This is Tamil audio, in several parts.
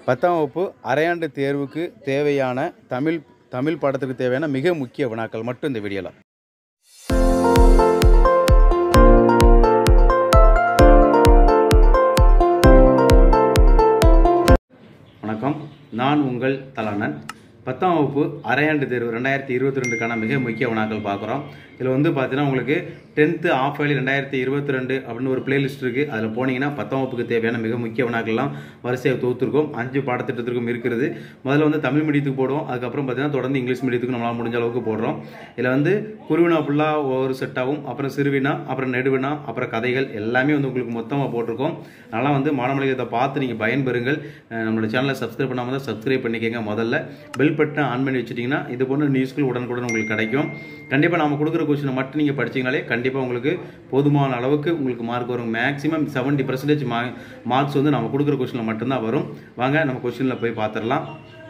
பத்தாம் வகுப்பு அரையாண்டு தேர்வுக்கு தேவையான தமிழ் தமிழ் பாடத்துக்கு தேவையான மிக முக்கிய வினாக்கள் மட்டும் இந்த வீடியோவில் வணக்கம் நான் உங்கள் தலானன் பத்தாம் வகுப்பு அரையாண்டு தேர்வு ரெண்டாயிரத்தி இருபத்தி ரெண்டுக்கான மிக முக்கிய வினாக்கள் பார்க்குறோம் இதில் வந்து பார்த்தீங்கன்னா உங்களுக்கு டென்த்து ஆஃப் ஃபைல் ரெண்டாயிரத்தி இருபத்தி ரெண்டு அப்படின்னு ஒரு பிளேலிஸ்ட் இருக்குது அதில் போனீங்கன்னா பத்தாம் வகுப்புக்கு தேவையான மிக முக்கிய வினாக்கள்லாம் வரிசையாக தொகுத்துருக்கோம் அஞ்சு பாடத்திட்டத்திற்கும் இருக்கிறது முதல்ல வந்து தமிழ் மீடியத்துக்கு போடுவோம் அதுக்கப்புறம் பார்த்தீங்கன்னா தொடர்ந்து இங்கிலீஷ் மீடியத்துக்கு நம்மளால் முடிஞ்ச அளவுக்கு போடுறோம் இதில் வந்து குருவினா ஃபுல்லாக ஒரு செட்டாகவும் அப்புறம் சிறுவினா அப்புறம் நெடுவினா அப்புறம் கதைகள் எல்லாமே வந்து உங்களுக்கு மொத்தமாக போட்டிருக்கோம் அதனால் வந்து மாணவர்களுக்கு இதை பார்த்து நீங்கள் பயன்பெறுங்கள் அஹ் நம்மளோட சேனலை சப்ஸ்கிரைப் பண்ணாமல் தான் சப்ஸ்கிரைப் பண்ணிக்கங்க முதல்ல பெல் பட்டனை ஆன் பண்ணி வச்சுட்டிங்கன்னா இது போன்ற நியூஸ்கள் உடனுக்குடன் உங்களுக்கு கிடைக்கும் கண்டிப்பாக நம்ம கொடுக்குற கொஸ்டினை மட்டும் நீங்கள் படிச்சீங்கனாலே கண்டிப்பாக உங்களுக்கு போதுமான அளவுக்கு உங்களுக்கு மார்க் வரும் மேக்ஸிமம் செவன்ட்டி பர்சன்டேஜ் மார்க்ஸ் வந்து நம்ம கொடுக்குற கொஸ்டினில் மட்டும்தான் வரும் வாங்க நம்ம கொஸ்டினில் போய் பார்த்துடலாம்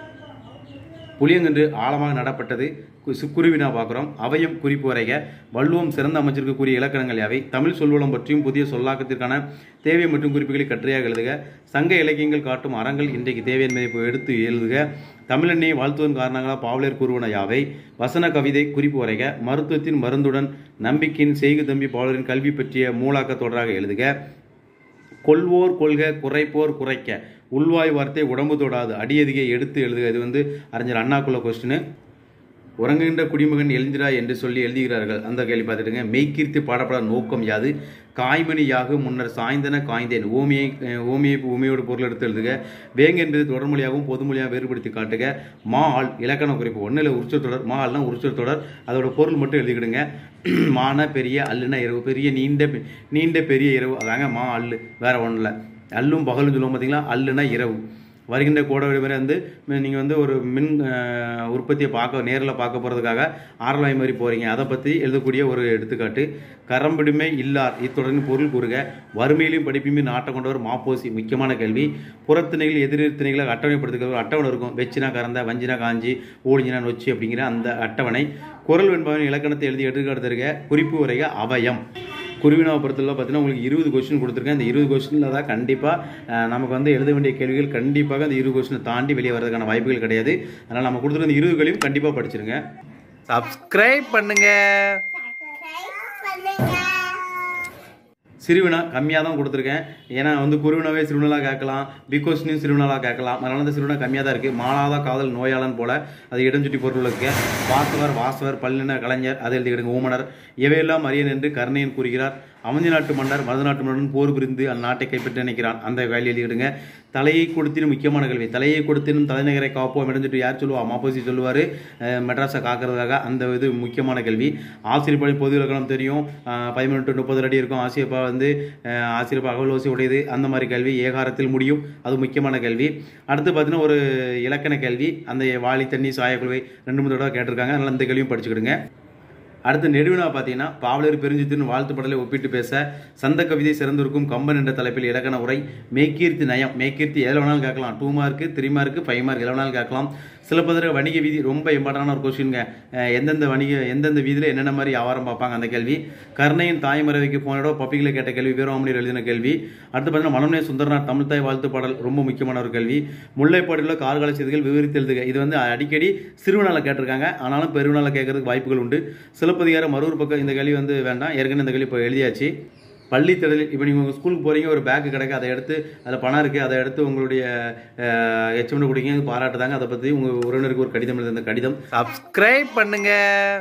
புளியங்கன்று ஆழமாக நடப்பட்டது கு- சு- குருவினா பார்க்குறோம் அவையும் குறிப்பு வரைக வள்ளுவம் சிறந்த அமைச்சிற்கு கூறிய இலக்கணங்கள் யாவை தமிழ் சொல்வளம் பற்றியும் புதிய சொல்லாக்கத்திற்கான தேவை மற்றும் குறிப்புகளை கட்டுரையாக எழுதுக சங்க இலக்கியங்கள் காட்டும் அறங்கள் இன்றைக்கு தேவை என்பதை இப்போ எடுத்து எழுதுக தமிழெண்ணெய் வாழ்த்துவதன் காரணங்களாக பாவலர் கூறுவன யாவை வசன கவிதை குறிப்பு வரைக மருத்துவத்தின் மருந்துடன் நம்பிக்கையின் செய்கு தம்பி பாவலரின் கல்வி பற்றிய மூலாக்க தொடராக எழுதுக கொள்வோர் கொள்க குறைப்போர் குறைக்க உள்வாய் வார்த்தை உடம்பு தொடாது அடியதிகை எடுத்து எழுதுக இது வந்து அறிஞர் அண்ணாக்குள்ள கொஸ்டின் உறங்குகின்ற குடிமகன் எழுந்திரா என்று சொல்லி எழுதுகிறார்கள் அந்த கேள்வி பார்த்துட்டுங்க மெய்கீர்த்தி பாடப்பட நோக்கம் யாது காய்மணி யாக முன்னர் சாய்ந்தன காய்ந்தேன் ஓமியை அஹ், ஓமியை ஊமையோடு பொருள் எடுத்து எழுதுக வேங்க என்பது தொடர்மொழியாகவும் பொதுமொழியாக வேறுபடுத்தி காட்டுக மா ஆள் இலக்கண குறிப்பு ஒன்றில் உரிச்சல் தொடர் மா ஆள்னா உரிச்சல் தொடர் அதோட பொருள் மட்டும் எழுதிக்கிடுங்க மான பெரிய அல்லுனா இரவு பெரிய நீண்ட பெ- நீண்ட பெரிய இரவு அதாங்க மா அல்லு வேற ஒன்றில் அல்லும் பகலும் சொல்லுவோம் பார்த்தீங்களா அல்லுனா இரவு வருகின்ற கோடை விடுமுறை வந்து நீங்கள் வந்து ஒரு மின் அஹ், உற்பத்தியை பார்க்க நேரில் பார்க்க போகிறதுக்காக ஆரலாய் மாதிரி போகிறீங்க அதை பற்றி எழுதக்கூடிய ஒரு எடுத்துக்காட்டு கரம்பிடுமை இல்லார் இத்துடன் பொருள் கூறுக வறுமையிலும் படிப்பையும் நாட்டம் கொண்டவர் மாப்போசி முக்கியமான கேள்வி புறத்திணைகள் எதிர் திணைகளை அட்டவணைப்படுத்துகிற ஒரு அட்டவணை இருக்கும் வெச்சினா கறந்த வஞ்சினா காஞ்சி ஓடிஞ்சினா நொச்சி அப்படிங்கிற அந்த அட்டவணை குரல் வெண்பாவின் இலக்கணத்தை எழுதி எடுத்துக்காட்டு தருக குறிப்பு உரைக அவயம் குருவினாவை பொறுத்தவரை பார்த்தீங்கன்னா உங்களுக்கு இருபது கொஸ்டின் கொடுத்துருக்கேன் இந்த இருபது கொஸ்டினில் தான் கண்டிப்பாக நமக்கு வந்து எழுத வேண்டிய கேள்விகள் கண்டிப்பாக அந்த இருபது கொஸ்டினை தாண்டி வெளியே வரதுக்கான வாய்ப்புகள் கிடையாது அதனால் நம்ம கொடுத்துருக்க இந்த இருபதுகளையும் கண்டிப்பாக படிச்சிருங்க சப்ஸ்கிரைப் பண்ணுங்க சிறுவினா கம்மியாக தான் கொடுத்துருக்கேன் ஏன்னா வந்து குருவினாவே சிறுவினலாக கேட்கலாம் பிகோஸ்னையும் சிறுவினலாக கேட்கலாம் அதனால அந்த சிறுவினா கம்மியாக தான் இருக்குது மாலாத காதல் நோயாளன் போல அது இடஞ்சுட்டி பொருள் இருக்கு வாசவர் வாசவர் பல்லின கலைஞர் அதை எழுதிக்கிடுங்க ஊமனர் இவையெல்லாம் அரியன் என்று கருணையன் கூறுகிறார் அவந்தி நாட்டு மன்னர் மருத நாட்டு மன்னன் போர் புரிந்து அந்நாட்டை கைப்பற்ற நினைக்கிறான் அந்த வேலை எழுதிக்கிடுங்க தலையை கொடுத்தினும் முக்கியமான கல்வி தலையை கொடுத்தினும் தலைநகரை காப்போம் இடஞ்சுட்டு யார் சொல்லுவா மாப்போசி சொல்லுவார் மெட்ராஸை காக்கிறதுக்காக அந்த இது முக்கியமான கல்வி ஆசிரியப்படி பொது இலக்கணம் தெரியும் அஹ், பதிமூணு டு முப்பது அடி இருக்கும் ஆசிரியப்பா வந்து அஹ், ஆசிரியப்பா அகவலோசி உடையது அந்த மாதிரி கல்வி ஏகாரத்தில் முடியும் அது முக்கியமான கல்வி அடுத்து பார்த்தீங்கன்னா ஒரு இலக்கண கல்வி அந்த வாளி தண்ணி சாயக்குழுவை ரெண்டு மூணு தடவை கேட்டிருக்காங்க அதனால் அந்த கேள்வியும் படிச்சுக்கிடுங்க அடுத்து நெடுவினா பார்த்தீங்கன்னா பாவலர் பெருஞ்சித்தின் வாழ்த்து படலை ஒப்பிட்டு பேச சந்த கவிதை சிறந்திருக்கும் கம்பன் என்ற தலைப்பில் இலக்கண உரை மேக்கீர்த்தி நயம் மேக்கீர்த்தி எதில் வேணாலும் கேட்கலாம் two mark three mark five mark எதில் வேணாலும் கேட்கலாம் சிலப்பதிர வணிக வீதி ரொம்ப இம்பார்ட்டண்டான ஒரு கொஸ்டின்ங்க அஹ் எந்தெந்த வணிக எந்தெந்த வீதியில் என்னென்ன மாதிரி வியாபாரம் பார்ப்பாங்க அந்த கேள்வி கருணையின் தாய்மறைவைக்கு போனடோ பப்பிகளை கேட்ட கேள்வி வீரமாமணியர் எழுதின கேள்வி அடுத்து பார்த்தீங்கன்னா மனமே சுந்தரனார் தமிழ் தாய் வாழ்த்து பாடல் ரொம்ப முக்கியமான ஒரு கேள்வி முல்லைப்பாடியில் கார்கால செய்திகள் விவரித்து எழுதுக இது வந்து அடிக்கடி சிறுவனால கேட்டிருக்காங்க ஆனாலும் பெருவனால கேட்கறதுக்கு வாய்ப்புகள் உண்டு சிலப்பதிகார மறுவர் பக்கம் இந்த கேள்வி வந்து வேண்டாம் ஏற்கனவே இந்த கேள்வி இப்போ எழுதியாச்சு பள்ளி தேடலில் இப்போ நீங்கள் உங்கள் ஸ்கூலுக்கு போகிறீங்க ஒரு பேக்கு கிடைக்கு அதை எடுத்து அதில் பணம் இருக்குது அதை எடுத்து உங்களுடைய ஹெச்எம்னு கொடுங்க பாராட்டுதாங்க அதை பற்றி உங்கள் உறவினருக்கு ஒரு கடிதம் எழுதுங்க கடிதம் சப்ஸ்கிரைப் பண்ணுங்க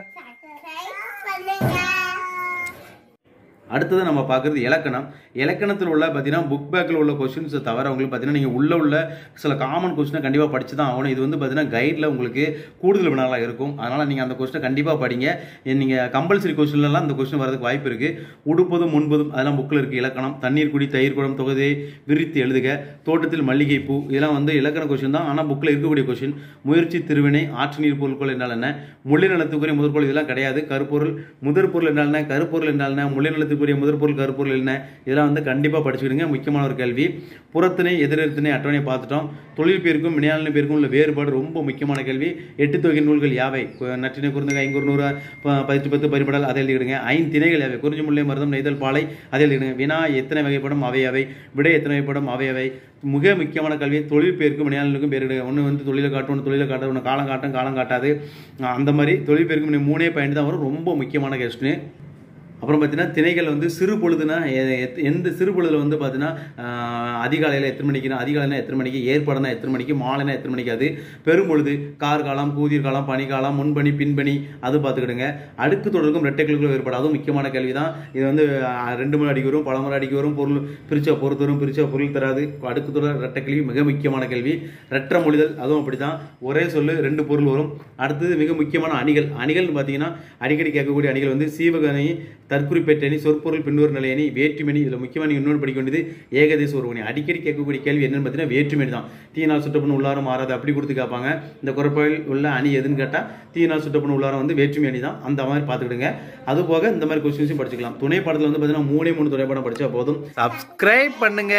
அடுத்தது நம்ம பார்க்குறது இலக்கணம் இலக்கணத்தில் உள்ள பார்த்தீங்கன்னா புக் பேக்கில் உள்ள கொஸ்டின்ஸை தவிர உங்களுக்கு பார்த்தீங்கன்னா நீங்கள் உள்ள உள்ள சில காமன் கொஸ்டினை கண்டிப்பாக படிச்சு தான் ஆகணும் இது வந்து பார்த்தீங்கன்னா கைடில் உங்களுக்கு கூடுதல் வினாலாக இருக்கும் அதனால் நீங்கள் அந்த கொஸ்டினை கண்டிப்பாக படிங்க நீங்கள் கம்பல்சரி கொஸ்டின்லாம் இந்த கொஸ்டின் வரதுக்கு வாய்ப்பு இருக்குது உடுப்பதும் முன்பதும் அதெல்லாம் புக்கில் இருக்குது இலக்கணம் தண்ணீர் குடி தயிர் குடம் தொகுதியை விரித்து எழுதுக தோட்டத்தில் மல்லிகை பூ இதெல்லாம் வந்து இலக்கண கொஸ்டின் தான் ஆனால் புக்கில் இருக்கக்கூடிய கொஸ்டின் முயற்சி திருவினை ஆற்று நீர் பொருட்கள் என்றால் என்ன முள்ளி நிலத்துக்குரிய முதற்பொருள் இதெல்லாம் கிடையாது கருப்பொருள் முதற் பொருள் என்றால் என்ன கருப்பொருள் என்றால் என்ன முள்ளி நிலத்துக்குரிய இருக்கக்கூடிய முதற்பொருள் கருப்பொருள் என்ன இதெல்லாம் வந்து கண்டிப்பாக படிச்சுக்கிடுங்க முக்கியமான ஒரு கேள்வி புறத்திணை எதிரெழுத்திணை அட்டவணையை பார்த்துட்டோம் தொழில் பேருக்கும் வினையாளன பேருக்கும் உள்ள வேறுபாடு ரொம்ப முக்கியமான கேள்வி எட்டு தொகை நூல்கள் யாவை கு- நற்றினை குறுந்தகை ஐங்குறு நூறு ப- பதிற்று பத்து பரிபடல் அதை எழுதிக்கிடுங்க ஐந்து திணைகள் யாவை குறிஞ்சி முல்லை மருதம் நெய்தல் பாலை அதை எழுதிக்கிடுங்க வினா எத்தனை வகைப்படும் அவை அவை விடை எத்தனை வகைப்படும் அவை அவை மிக முக்கியமான கல்வி தொழில் பேருக்கும் வினையாளனுக்கும் பேர் ஒன்று வந்து தொழிலை காட்டும் ஒன்று தொழிலை காட்டும் ஒன்று காலம் காட்டும் காலம் காட்டாது அஹ் அந்த மாதிரி தொழில் பேருக்கும் வினை மூணே பாயிண்ட் தான் வரும் ரொம்ப முக்கியமான கொஸ்டின் அப்புறம் பார்த்தீங்கன்னா திணைகள் வந்து சிறு பொழுதுனா எ- எத்- எந்த சிறு பொழுதுல வந்து பார்த்தீங்கன்னா ஆஹ், அதிகாலையில் எத்தனை மணிக்குனா அதிகாலைனா எத்தனை மணிக்கு ஏற்பாடுனா எத்தனை மணிக்கு மாலைனா எத்தனை மணிக்கு அது பெரும்பொழுது கார் காலம் கூதிர் காலம் பனிக்காலம் முன்பனி பின்பனி அது பார்த்துக்கிடுங்க அடுக்கு தொடருக்கும் ரெட்டைகளுக்கும் வேறுபாடு அதுவும் முக்கியமான கேள்வி தான் இது வந்து ஆஹ், ரெண்டு முறை அடிக்க வரும் பல முறை அடிக்க வரும் பொருள் பிரிச்சா பொறுத்து வரும் பிரிச்சா பொருள் தராது அடுக்கு தொடர் ரெட்டை கேள்வி மிக முக்கியமான கேள்வி ரெற்ற மொழிதல் அதுவும் அப்படிதான் ஒரே சொல்லு ரெண்டு பொருள் வரும் அடுத்தது மிக முக்கியமான அணிகள் அணிகள்னு பார்த்தீங்கன்னா அடிக்கடி கேட்கக்கூடிய அணிகள் வந்து சீவகணி தற்குறிப்பேட்டணி சொற்பொருள் பின்னூர் நிலையணி வேற்றுமணி இதில் முக்கியமாக நீங்கள் இன்னொன்று படிக்க வேண்டியது ஏகதேச ஒருவனி அடிக்கடி கேட்கக்கூடிய கேள்வி என்னன்னு பார்த்தீங்கன்னா வேற்றுமணி தான் தீனால் சுட்டப்பண்ணு உள்ளாரம் மாறாது அப்படி கொடுத்து கேட்பாங்க இந்த குறைப்பாயில் உள்ள அணி எதுன்னு கேட்டால் தீனால் சுட்டப்பண்ணு உள்ளாரம் வந்து வேற்றுமை அணி தான் அந்த மாதிரி பார்த்துக்கிடுங்க அது போக இந்த மாதிரி கொஸ்டின்ஸும் படிச்சுக்கலாம் துணை பாடத்தில் வந்து பார்த்தீங்கன்னா மூணே மூணு துணை பாடம் படிச்சா போதும் சப்ஸ்கிரைப் பண்ணுங்க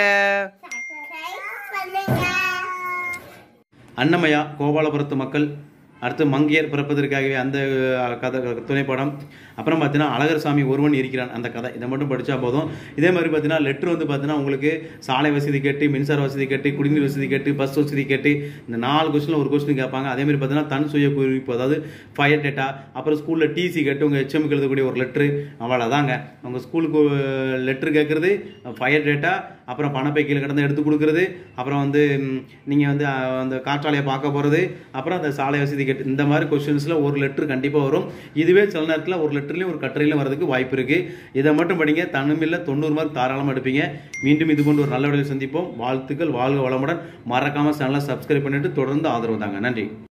அன்னமயா கோபாலபுரத்து மக்கள் அடுத்து மங்கையர் பிறப்பதற்காகவே அந்த அஹ், கதை துணைப்படம் அப்புறம் பார்த்தீங்கன்னா அழகர் சாமி ஒருவன் இருக்கிறான் அந்த கதை இதை மட்டும் படித்தா போதும் இதே மாதிரி பார்த்தீங்கன்னா லெட்ரு வந்து பார்த்தீங்கன்னா உங்களுக்கு சாலை வசதி கேட்டு மின்சார வசதி கேட்டு குடிநீர் வசதி கேட்டு பஸ் வசதி கேட்டு இந்த நாலு கொஸ்டினில் ஒரு கொஸ்டின் கேட்பாங்க அதே மாதிரி பார்த்தீங்கன்னா தன் சுய குறிப்பு அதாவது ஃபயர் டேட்டா அப்புறம் ஸ்கூலில் டிசி கேட்டு உங்கள் ஹெச்எம்க்கு எழுதக்கூடிய ஒரு லெட்ரு அவ்வளோதாங்க உங்கள் ஸ்கூலுக்கு லெட்ரு கேட்குறது ஃபயர் டேட்டா அப்புறம் பணப்பை கீழே கிடந்து எடுத்து கொடுக்குறது அப்புறம் வந்து நீங்கள் வந்து அஹ், அந்த காற்றாலையை பார்க்க போகிறது அப்புறம் அந்த சாலை வசதி கேட்டு இந்த மாதிரி கொஸ்டின்ஸில் ஒரு லெட்ரு கண்டிப்பாக வரும் இதுவே சில நேரத்தில் ஒரு லெட்டர்லேயும் ஒரு கட்டுரையிலும் வரதுக்கு வாய்ப்பு இருக்குது இதை மட்டும் படிங்க தமிழில் தொண்ணூறு மார்க் தாராளமாக எடுப்பீங்க மீண்டும் இது போன்ற ஒரு நல்ல வழியில் சந்திப்போம் வாழ்த்துக்கள் வாழ்க வளமுடன் மறக்காமல் சேனலை சப்ஸ்கிரைப் பண்ணிட்டு தொடர்ந்து ஆதரவு தாங்க நன்றி